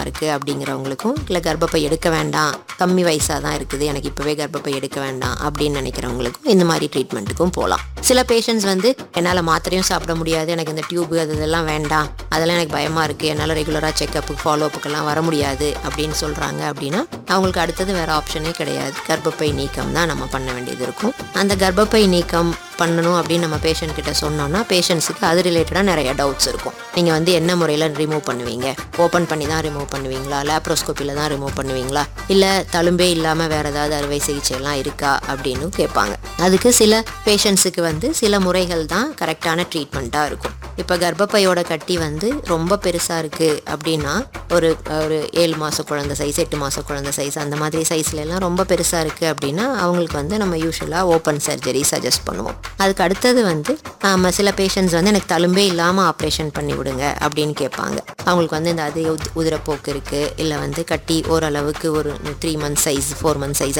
அதிகமாக இருக்குது அப்படிங்கிறவங்களுக்கும் இல்லை கர்ப்பப்பை எடுக்க வேண்டாம் கம்மி வயசாக தான் இருக்குது எனக்கு இப்போவே கர்ப்பப்பை எடுக்க வேண்டாம் அப்படின்னு நினைக்கிறவங்களுக்கும் இந்த மாதிரி ட்ரீட்மெண்ட்டுக்கும் போகலாம் சில பேஷண்ட்ஸ் வந்து என்னால் மாத்திரையும் சாப்பிட முடியாது எனக்கு இந்த டியூப் அது இதெல்லாம் வேண்டாம் அதெல்லாம் எனக்கு பயமாக இருக்குது என்னால் ரெகுலராக செக்கப்பு ஃபாலோஅப்புக்கெல்லாம் வர முடியாது அப்படின்னு சொல்கிறாங்க அப்படின்னா அவங்களுக்கு அடுத்தது வேறு ஆப்ஷனே கிடையாது கர்ப்பப்பை நீக்கம் தான் நம்ம பண்ண வேண்டியது இருக்கும் அந்த கர்ப்பப்பை நீக்கம் பண்ணணும் அப்படின்னு நம்ம பேஷண்ட் கிட்ட சொன்னோம்னா பேஷண்ட்ஸுக்கு அது ரிலேட்டடாக நிறைய டவுட்ஸ் இருக்கும் நீங்கள் வந்து என்ன முறையில் ரிமூவ் பண்ணுவீங்க ஓப்பன் பண்ணி தான் ரிமூவ் பண்ணுவீங்களா லேப்ரோஸ்கோப்பியில் தான் ரிமூவ் பண்ணுவீங்களா இல்லை தழும்பே இல்லாமல் வேறு ஏதாவது அறுவை சிகிச்சைலாம் இருக்கா அப்படின்னு கேட்பாங்க அதுக்கு சில பேஷண்ட்ஸுக்கு வந்து சில முறைகள் தான் கரெக்டான ட்ரீட்மெண்ட்டாக இருக்கும் இப்போ கர்ப்பப்பையோட கட்டி வந்து ரொம்ப பெருசாக இருக்குது அப்படின்னா ஒரு ஒரு ஏழு மாத குழந்தை சைஸ் எட்டு மாத குழந்தை சைஸ் அந்த மாதிரி சைஸ்ல எல்லாம் ரொம்ப பெருசாக இருக்குது அப்படின்னா அவங்களுக்கு வந்து நம்ம யூஸ்வலாக ஓப்பன் சர்ஜரி சஜஸ்ட் பண்ணுவோம் அதுக்கு அடுத்தது வந்து ஆம, சில பேஷண்ட்ஸ் வந்து எனக்கு தழும்பே இல்லாமல் ஆப்ரேஷன் பண்ணி விடுங்க அப்படின்னு கேட்பாங்க அவங்களுக்கு வந்து இந்த அதிக உத் உதிரப்போக்கு இருக்குது இல்லை வந்து கட்டி ஓரளவுக்கு ஒரு three months size four months size